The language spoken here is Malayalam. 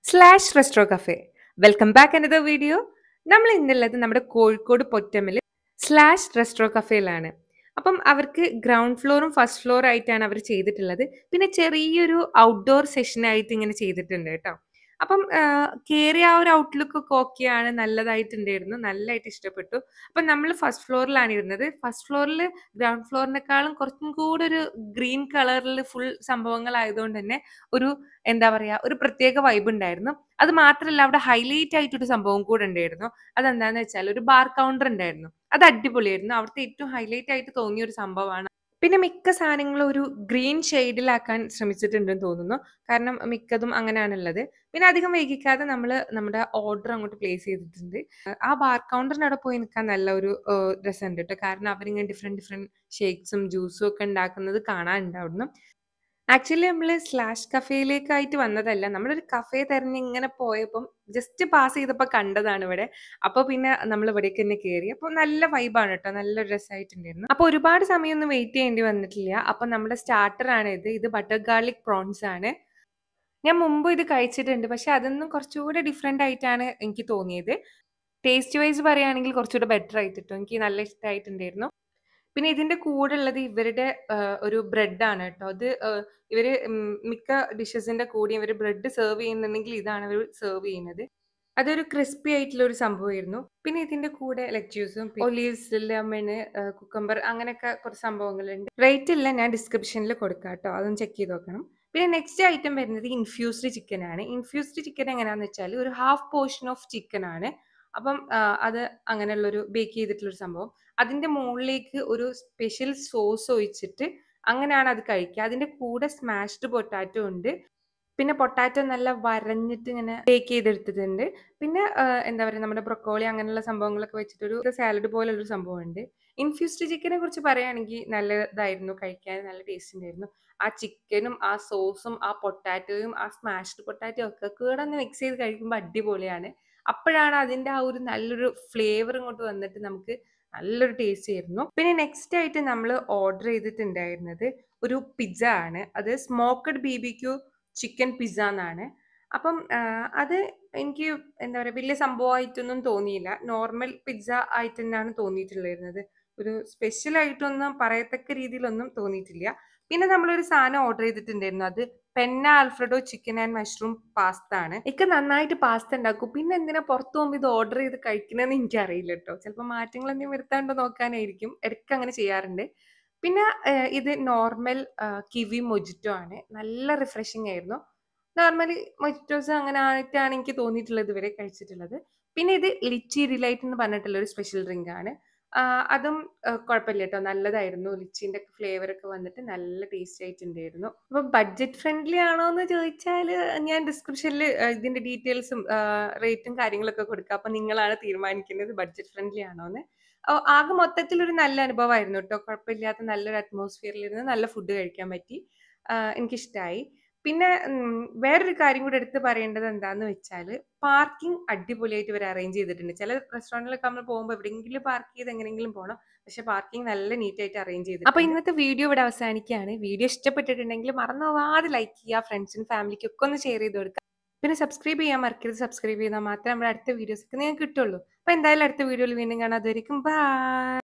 slash resto cafe welcome back another video നമ്മൾ ഇന്നുള്ളത് നമ്മുടെ കോഴിക്കോട് പൊറ്റമ്മിൽ സ്ലാഷ് റെസ്റ്റോ കഫേയിലാണ് അപ്പം അവർക്ക് ഗ്രൗണ്ട് ഫ്ലോറും ഫസ്റ്റ് ഫ്ലോർ ആയിട്ടാണ് അവർ ചെയ്തിട്ടുള്ളത് പിന്നെ ചെറിയൊരു ഔട്ട്ഡോർ സെഷനായിട്ട് ഇങ്ങനെ ചെയ്തിട്ടുണ്ട് കേട്ടോ അപ്പം കയറിയ ആ ഒരു ഔട്ട്ലുക്ക് ഒക്കെ ഓക്കെയാണ് നല്ലതായിട്ടുണ്ടായിരുന്നു നല്ലതായിട്ട് ഇഷ്ടപ്പെട്ടു അപ്പം നമ്മൾ ഫസ്റ്റ് ഫ്ലോറിലാണ് ഇരുന്നത് ഫസ്റ്റ് ഫ്ലോറിൽ ഗ്രൗണ്ട് ഫ്ലോറിനേക്കാളും കുറച്ചും കൂടെ ഒരു ഗ്രീൻ കളറിൽ ഫുൾ സംഭവങ്ങളായതുകൊണ്ട് തന്നെ ഒരു എന്താ പറയാ ഒരു പ്രത്യേക വൈബ് ഉണ്ടായിരുന്നു അത് മാത്രമല്ല അവിടെ ഹൈലൈറ്റ് ആയിട്ടൊരു സംഭവം കൂടെ ഉണ്ടായിരുന്നു അതെന്താന്ന് വെച്ചാൽ ഒരു ബാർ കൗണ്ടർ ഉണ്ടായിരുന്നു അത് അടിപൊളിയായിരുന്നു അവിടുത്തെ ഏറ്റവും ഹൈലൈറ്റ് ആയിട്ട് തോന്നിയ ഒരു സംഭവമാണ് പിന്നെ മിക്ക സാധനങ്ങളും ഒരു ഗ്രീൻ ഷെയ്ഡിലാക്കാൻ ശ്രമിച്ചിട്ടുണ്ടെന്ന് തോന്നുന്നു കാരണം മിക്കതും അങ്ങനെയാണുള്ളത് പിന്നെ അധികം വൈകിക്കാതെ നമ്മൾ നമ്മുടെ ഓർഡർ അങ്ങോട്ട് പ്ലേസ് ചെയ്തിട്ടുണ്ട് ആ ബാർ കൗണ്ടറിന് അവിടെ പോയി നിൽക്കാൻ നല്ല ഒരു രസമുണ്ട് കേട്ടോ കാരണം അവരിങ്ങനെ ഡിഫറെൻറ്റ് ഡിഫറെൻറ്റ് ഷേക്സും ജ്യൂസും ഒക്കെ ഉണ്ടാക്കുന്നത് കാണാനുണ്ട് അവിടുന്ന് ആക്ച്വലി നമ്മൾ സ്ലാഷ് കഫേയിലേക്കായിട്ട് വന്നതല്ല നമ്മളൊരു കഫേ തിരഞ്ഞ് ഇങ്ങനെ പോയപ്പം ജസ്റ്റ് പാസ് ചെയ്തപ്പോൾ കണ്ടതാണ് ഇവിടെ അപ്പോൾ പിന്നെ നമ്മൾ ഇവിടേക്ക് തന്നെ കയറി അപ്പോൾ നല്ല വൈബാണ് കേട്ടോ നല്ല രസമായിട്ടുണ്ടായിരുന്നു അപ്പോൾ ഒരുപാട് സമയമൊന്നും വെയിറ്റ് ചെയ്യേണ്ടി വന്നിട്ടില്ല അപ്പോൾ നമ്മുടെ സ്റ്റാർട്ടറാണ് ഇത് ഇത് ബട്ടർ ഗാർലിക് പ്രോൺസ് ആണ് ഞാൻ മുമ്പ് ഇത് കഴിച്ചിട്ടുണ്ട് പക്ഷെ അതൊന്നും കുറച്ചുകൂടെ ഡിഫറെൻ്റ് ആയിട്ടാണ് എനിക്ക് തോന്നിയത് ടേസ്റ്റ് വൈസ് പറയുകയാണെങ്കിൽ കുറച്ചുകൂടെ ബെറ്റർ ആയിട്ടിട്ടോ എനിക്ക് നല്ല ഇഷ്ടമായിട്ടുണ്ടായിരുന്നു പിന്നെ ഇതിന്റെ കൂടെ ഉള്ളത് ഇവരുടെ ഒരു ബ്രെഡാണ് കേട്ടോ അത് ഇവര് മിക്ക ഡിഷസിന്റെ കൂടെ ഇവർ ബ്രെഡ് സെർവ് ചെയ്യുന്നുണ്ടെങ്കിൽ ഇതാണ് അവർ സെർവ് ചെയ്യുന്നത് അതൊരു ക്രിസ്പി ആയിട്ടുള്ള ഒരു സംഭവമായിരുന്നു പിന്നെ ഇതിന്റെ കൂടെ ലെക്ച്യൂസും ഒലീവ്സ് ലെമണ് കുക്കമ്പർ അങ്ങനെയൊക്കെ കുറച്ച് സംഭവങ്ങളുണ്ട് റേറ്റ് ഇല്ല ഞാൻ ഡിസ്ക്രിപ്ഷനിൽ കൊടുക്കാം കേട്ടോ അതൊന്ന് ചെക്ക് ചെയ്ത് നോക്കണം പിന്നെ നെക്സ്റ്റ് ഐറ്റം വരുന്നത് ഇൻഫ്യൂസ്ഡ് ചിക്കൻ ആണ് ഇൻഫ്യൂസ്ഡ് ചിക്കൻ എങ്ങനെയാണെന്ന് വെച്ചാൽ ഒരു ഹാഫ് പോർഷൻ ഓഫ് ചിക്കൻ ആണ് അപ്പം അത് അങ്ങനെയുള്ളൊരു ബേക്ക് ചെയ്തിട്ടുള്ളൊരു സംഭവം അതിൻ്റെ മുകളിലേക്ക് ഒരു സ്പെഷ്യൽ സോസ് ഒഴിച്ചിട്ട് അങ്ങനെയാണ് അത് കഴിക്കുക അതിൻ്റെ കൂടെ സ്മാഷ്ഡ് പൊട്ടാറ്റോ ഉണ്ട് പിന്നെ പൊട്ടാറ്റോ നല്ല വരഞ്ഞിട്ട് ഇങ്ങനെ ബേക്ക് ചെയ്തെടുത്തിട്ടുണ്ട് പിന്നെ എന്താ പറയുക നമ്മുടെ ബ്രൊക്കോളി അങ്ങനെയുള്ള സംഭവങ്ങളൊക്കെ വെച്ചിട്ടൊരു സാലഡ് പോലുള്ളൊരു സംഭവമുണ്ട് ഇൻഫ്യൂസ്ഡ് ചിക്കനെ കുറിച്ച് പറയുകയാണെങ്കിൽ നല്ലതായിരുന്നു കഴിക്കാൻ നല്ല ടേസ്റ്റ് ഉണ്ടായിരുന്നു ആ ചിക്കനും ആ സോസും ആ പൊട്ടാറ്റോയും ആ സ്മാഷ്ഡ് പൊട്ടാറ്റോ ഒക്കെ കൂടെ ഒന്ന് മിക്സ് ചെയ്ത് കഴിക്കുമ്പോൾ അടിപൊളിയാണ് അപ്പോഴാണ് അതിൻ്റെ ആ ഒരു നല്ലൊരു ഫ്ലേവർ ഇങ്ങോട്ട് വന്നിട്ട് നമുക്ക് നല്ലൊരു ടേസ്റ്റ് ആയിരുന്നു പിന്നെ നെക്സ്റ്റ് ആയിട്ട് നമ്മൾ ഓർഡർ ചെയ്തിട്ടുണ്ടായിരുന്നത് ഒരു പിസ്സ ആണ് അത് smoked B B Q chicken pizza എന്നാണ് അപ്പം അത് എനിക്ക് എന്താ പറയുക വലിയ സംഭവമായിട്ടൊന്നും തോന്നിയില്ല നോർമൽ പിസ്സ ആയിട്ട് തന്നെയാണ് തോന്നിയിട്ടുണ്ടായിരുന്നത് ഒരു സ്പെഷ്യൽ ആയിട്ടൊന്നും പറയത്തക്ക രീതിയിലൊന്നും തോന്നിയിട്ടില്ല പിന്നെ നമ്മളൊരു സാധനം ഓർഡർ ചെയ്തിട്ടുണ്ടായിരുന്നു അത് penne alfredo chicken and mushroom pasta ആണ് എനിക്ക് നന്നായിട്ട് പാസ്ത ഉണ്ടാക്കും പിന്നെ എന്തിനാ പുറത്തു പോകുമ്പോൾ ഇത് ഓർഡർ ചെയ്ത് കഴിക്കണമെന്ന് എനിക്ക് അറിയില്ല കേട്ടോ ചിലപ്പോൾ മാറ്റങ്ങൾ എന്തെങ്കിലും വരുത്താണ്ടോ നോക്കാനായിരിക്കും ഇടയ്ക്ക് അങ്ങനെ ചെയ്യാറുണ്ട് പിന്നെ ഇത് നോർമൽ കിവി മൊജിറ്റോ ആണ് നല്ല റിഫ്രഷിംഗ് ആയിരുന്നു നോർമലി മൊജിറ്റോസ് അങ്ങനെ ആയിട്ടാണ് എനിക്ക് തോന്നിയിട്ടുള്ളത് ഇതുവരെ കഴിച്ചിട്ടുള്ളത് പിന്നെ ഇത് ലിച്ചി ഡിലൈറ്റ് എന്ന് പറഞ്ഞിട്ടുള്ള ഒരു സ്പെഷ്യൽ ഡ്രിങ്ക് ആണ് അതും കുഴപ്പമില്ല കേട്ടോ നല്ലതായിരുന്നു ലിച്ചിൻ്റെ ഒക്കെ ഫ്ലേവർ ഒക്കെ വന്നിട്ട് നല്ല ടേസ്റ്റ് ആയിട്ടുണ്ടായിരുന്നു അപ്പോൾ ബഡ്ജറ്റ് ഫ്രണ്ട്ലി ആണോ എന്ന് ചോദിച്ചാൽ ഞാൻ ഡിസ്ക്രിപ്ഷനിൽ ഇതിൻ്റെ ഡീറ്റെയിൽസും റേറ്റും കാര്യങ്ങളൊക്കെ കൊടുക്കാം അപ്പോൾ നിങ്ങളാണ് തീരുമാനിക്കുന്നത് ബഡ്ജറ്റ് ഫ്രണ്ട്ലി ആണോ എന്ന് ആകെ മൊത്തത്തിൽ ഒരു നല്ല അനുഭവമായിരുന്നു കേട്ടോ കുഴപ്പമില്ലാത്ത നല്ലൊരു അറ്റ്മോസ്ഫിയറിൽ ഇരുന്ന് നല്ല ഫുഡ് കഴിക്കാൻ പറ്റി എനിക്കിഷ്ടമായി പിന്നെ വേറൊരു കാര്യം കൂടി എടുത്ത് പറയേണ്ടത് എന്താന്ന് വെച്ചാൽ പാർക്കിംഗ് അടിപൊളിയായിട്ട് ഇവർ അറേഞ്ച് ചെയ്തിട്ടുണ്ട് ചില റെസ്റ്റോറൻറ്റിലൊക്കെ നമ്മൾ പോകുമ്പോൾ എവിടെയെങ്കിലും പാർക്ക് ചെയ്ത് എങ്ങനെയെങ്കിലും പോകണം പക്ഷെ പാർക്കിംഗ് നല്ല നീറ്റ് ആയിട്ട് അറേഞ്ച് ചെയ്തു അപ്പോൾ ഇന്നത്തെ വീഡിയോ ഇവിടെ അവസാനിക്കുകയാണ് വീഡിയോ ഇഷ്ടപ്പെട്ടിട്ടുണ്ടെങ്കിൽ മറന്നുപോകാതെ ലൈക്ക് ചെയ്യുക ഫ്രണ്ട്സിനും ഫാമിലിക്കും ഒക്കെ ഒന്ന് ഷെയർ ചെയ്ത് കൊടുക്കുക പിന്നെ സബ്സ്ക്രൈബ് ചെയ്യാൻ മറക്കരുത് സബ്സ്ക്രൈബ് ചെയ്താൽ മാത്രമേ നമ്മുടെ അടുത്ത വീഡിയോസ് ഒക്കെ നിങ്ങൾക്ക് കിട്ടുള്ളൂ അപ്പോൾ എന്തായാലും അടുത്ത വീഡിയോയിൽ വീണ്ടും കാണാം അതുവരെയും ബൈ